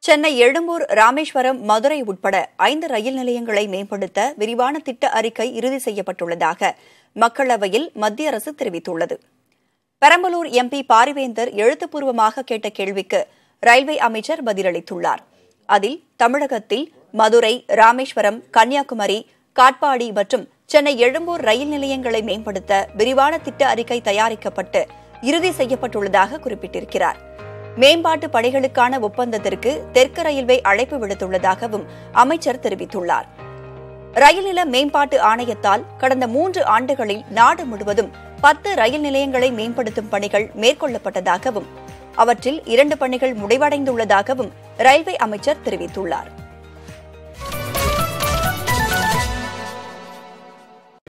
சென்னை எழும்பூர் ராமேஸ்வரம் மதுரை உட்பட ஐந்து ரயில் நிலையங்களை மேம்படுத்த விரிவான திட்ட அறிக்கை இறுதி செய்யப்பட்டுள்ளதாக மக்களவையில் மத்திய அரசு தெரிவித்துள்ளது பெரம்பலூர் எம்பி பாரிவேந்தர் எழுத்துப்பூர்வமாக கேட்ட கேள்விக்கு ரயில்வே அமைச்சர் பதிலளித்துள்ளார் அதில் தமிழகத்தில் மதுரை ராமேஸ்வரம் கன்னியாகுமரி காட்பாடி மற்றும் சென்னை எழும்பூர் ரயில் நிலையங்களை மேம்படுத்த விரிவான திட்ட அறிக்கை தயாரிக்கப்பட்டு இறுதி செய்யப்பட்டுள்ளதாக குறிப்பிட்டிருக்கிறார் மேம்பாட்டு பணிகளுக்கான ஒப்பந்தத்திற்கு தெற்கு ரயில்வே அழைப்பு விடுத்துள்ளதாகவும் அமைச்சர் தெரிவித்துள்ளார் ரயில் நில மேம்பாட்டு ஆணையத்தால் கடந்த மூன்று ஆண்டுகளில் நாடு முழுவதும் பத்து ரயில் நிலையங்களை மேம்படுத்தும் பணிகள் மேற்கொள்ளப்பட்டதாகவும் அவற்றில் இரண்டு பணிகள் முடிவடைந்துள்ளதாகவும் ரயில்வே அமைச்சர் தெரிவித்துள்ளார்